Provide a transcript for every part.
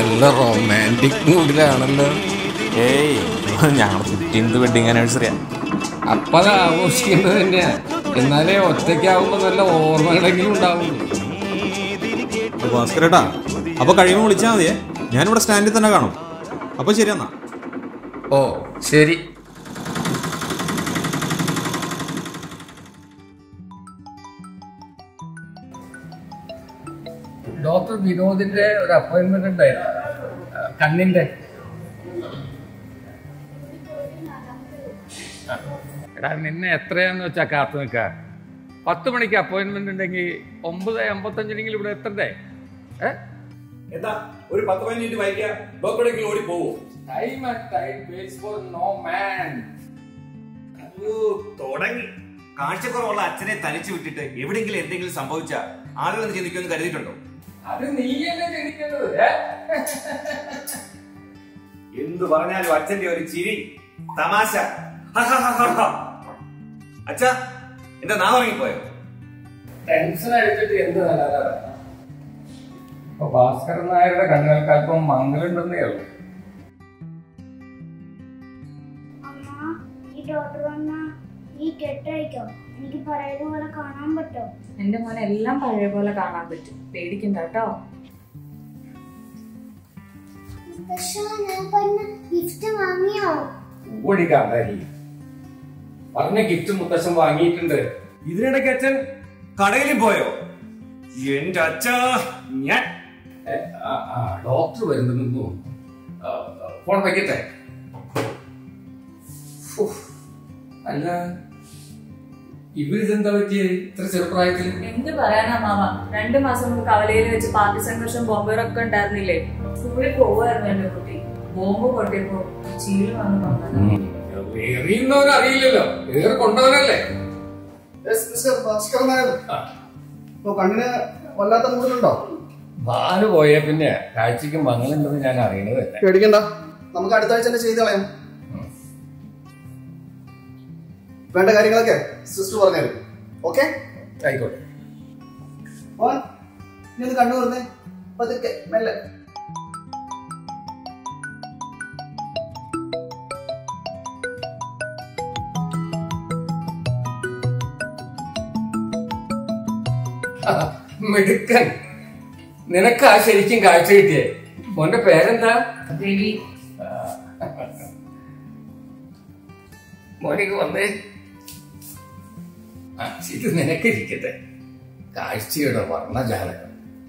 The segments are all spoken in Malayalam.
നല്ല റൊമാൻറ്റിക് മൂഡിലാണല്ലോ ഏയ് ഞങ്ങളുടെ ഫിഫ്റ്റീൻത് വെഡിങ് ആനിവേഴ്സറിയാ അപ്പൊ അത് ആഘോഷിക്കുന്നത് തന്നെയാ എന്നാലേ ഒറ്റയ്ക്കാവുമ്പോ നല്ല ഓർമ്മകളെങ്കിലും ഉണ്ടാവുള്ളൂ ഭാസ്കരേട്ടാ അപ്പൊ കഴിയുമ്പോൾ വിളിച്ചാൽ മതിയേ ഞാനിവിടെ സ്റ്റാൻഡിൽ തന്നെ കാണും അപ്പൊ ശരി എന്നാ ഓ ശരി ഡോക്ടർ വിനോദിന്റെ ഒരു അപ്പോയിന്റ്മെന്റ് ഉണ്ടായിരുന്നു ആ, കണ്ണിന്റെ ആ. എടാ നിന്നെ എത്രയാന്ന് വെച്ചാ കാത്തു നിൽക്കാ പത്ത് മണിക്ക് അപ്പോയിന്റ്മെന്റ് ഉണ്ടെങ്കിൽ ഒമ്പത് അമ്പത്തഞ്ചിനെങ്കിലും ഇവിടെ എത്തണ്ടേ ഏ എന്താ ഒരു പത്ത് പതിനഞ്ച് വൈകിയ ഡോക്ടറെങ്കിലും ഓടി പോവോ time and time waits for no man തുടങ്ങി കാഴ്ചക്കുറവുള്ള അച്ഛനെ തനിച്ചു വിട്ടിട്ട് എവിടെയെങ്കിലും എന്തെങ്കിലും സംഭവിച്ച ആളുകൾ ചിന്തിക്കുമെന്ന് കരുതിയിട്ടുണ്ടോ അത് നീയല്ലേ ജനിക്കുന്നത് ഏ? എന്തു പറഞ്ഞാലും അച്ഛന്റെ ഒരു ചിരി തമാശ അച്ഛ എന്റെ നാം ഇറങ്ങിപ്പോയോ ടെൻഷൻ അടിച്ചിട്ട് എന്ത് നല്ലതാണ് ഇപ്പൊ ഭാസ്കരൻ നായരുടെ കണ്ണുകൾക്ക് അല്പം മങ്ങലുണ്ടെന്നേ ഉള്ളൂ അമ്മ ഈ ഡോക്ടർ വന്ന ഈ കെട്ടഴിക്കോ എനിക്ക് പഴയതുപോലെ കാണാൻ പറ്റോ എന്റെ മോനെ എല്ലാം പഴയ പോലെ കാണാൻ പറ്റും പേടിക്കണ്ട കേട്ടോ പക്ഷേ ഞാൻ പറഞ്ഞ ഗിഫ്റ്റ് വാങ്ങിയോ ഓടിക്കാണ്ടായി പറഞ്ഞ ഗിഫ്റ്റ് മുത്തശ്ശൻ വാങ്ങിയിട്ടുണ്ട് ഇതിനിടയ്ക്ക് അച്ഛൻ കടയിലും പോയോ എന്റെ അച്ഛ ഞാൻ ഏ, ആ, ആ, ഡോക്ടർ വരുന്നുണ്ടെന്ന് തോന്നുന്നു ആ, ആ, ഫോൺ വയ്ക്കട്ടെ ഫു, അല്ല ഇവരിതെന്താ പറ്റിയേ ഇത്ര ചെറുപ്രായത്തിൽ എന്ത് പറയാനാ മാമ രണ്ടു മാസം മുമ്പ് കവലയിൽ വെച്ച് പാർട്ടി സംഘർഷം ബോംബേറൊക്കെ ഉണ്ടായിരുന്നില്ലേ സ്കൂളിൽ പോവായിരുന്നു എന്റെ കുട്ടി ബോംബ് പൊട്ടിയപ്പോ ചീല് വന്ന് പറഞ്ഞു എറിയുന്നവൻ അറിയില്ലല്ലോ ഏറെ കൊണ്ടവനല്ലേ മിസ്റ്റർ ഭാസ്കരൻ നായർ ഇപ്പൊ കണ്ണിന് വല്ലാത്ത മൂടിലുണ്ടോ ഭാനു പോയ പിന്നെ കാഴ്ചക്ക് മങ്ങളുണ്ടെന്ന് ഞാൻ അറിയണത് തന്നെ പേടിക്കണ്ട നമുക്ക് അടുത്ത ആഴ്ച തന്നെ ചെയ്ത് കളയാം വേണ്ട കാര്യങ്ങളൊക്കെ സിസ്റ്റർ പറഞ്ഞുതരും ഓക്കെ ആയിക്കോട്ടെ മോൻ ഇനി ഒന്ന് കണ്ണു തുറന്നേ പതുക്കെ മെല്ലെ മിടുക്കൻ നിനക്കാ ശരിക്കും കാഴ്ച കിട്ടിയേ മോന്റെ പേരെന്താ രവി മോനിക്ക് വന്നേ ആ ഇത് നിനക്ക് ഇരിക്കട്ടെ കാഴ്ചയുടെ വർണ്ണജാലകം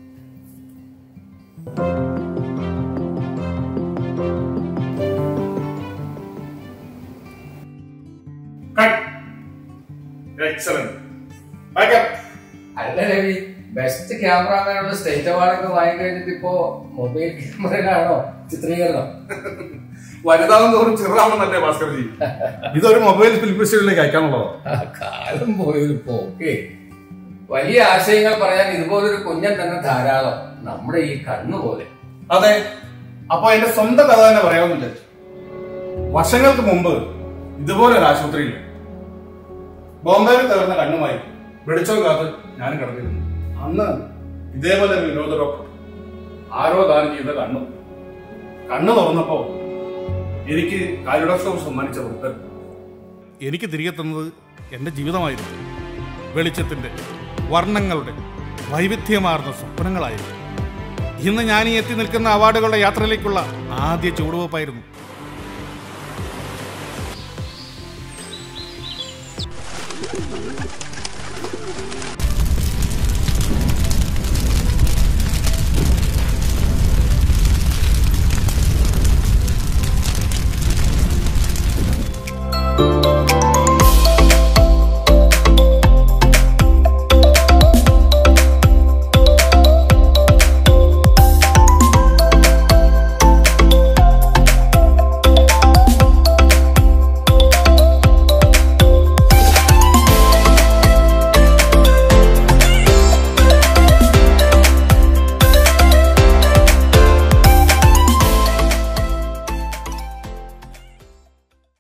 എക്സലന്റ് അല്ല രവി ബെസ്റ്റ് ക്യാമറാമാനുള്ള സ്റ്റേറ്റ് അവാർഡൊക്കെ വാങ്ങിക്കഴിഞ്ഞിട്ട് ഇപ്പോ മൊബൈൽ ക്യാമറയിലാണോ ചിത്രീകരണം വലുതാവും തോറും ചെറുതാണെന്നല്ലേ ഭാസ്കർജി ഇതൊരു മൊബൈൽ ഫിലിം ഫെസ്റ്റിവലിലേക്ക് അയക്കാനുള്ളതോ ആ കാലം പോയൊരു പോക്കേ വലിയ ആശയങ്ങൾ പറയാൻ ഇതുപോലൊരു കുഞ്ഞൻ തന്നെ ധാരാളം നമ്മുടെ ഈ കണ്ണു പോലെ അതെ അപ്പൊ എന്റെ സ്വന്തം കഥ തന്നെ പറയാമെന്ന് വിചാരിച്ചു വർഷങ്ങൾക്ക് മുമ്പ് ഇതുപോലെ ഒരു ആശുപത്രിയിൽ ബോംബെയിൽ തകർന്ന കണ്ണുമായി വെളിച്ചം കാത്ത് ഞാനും കിടന്നിരുന്നു അന്ന് ഇതേപോലെ ഒരു വിനോദ ഡോക്ടർ ആരോ ദാനം ചെയ്ത കണ്ണു കണ്ണു തുറന്നപ്പോ എനിക്ക് കാലിഡോസ്കോപ്പ് സമ്മാനിച്ച വൃത്തൻ എനിക്ക് തിരികെ തന്നത് എന്റെ ജീവിതമായിരുന്നു വെളിച്ചത്തിന്റെ വർണ്ണങ്ങളുടെ വൈവിധ്യമാർന്ന സ്വപ്നങ്ങളായിരുന്നു ഇന്ന് ഞാൻ ഈ എത്തി നിൽക്കുന്ന അവാർഡുകളുടെ യാത്രയിലേക്കുള്ള ആദ്യ ചുവടുവെപ്പായിരുന്നു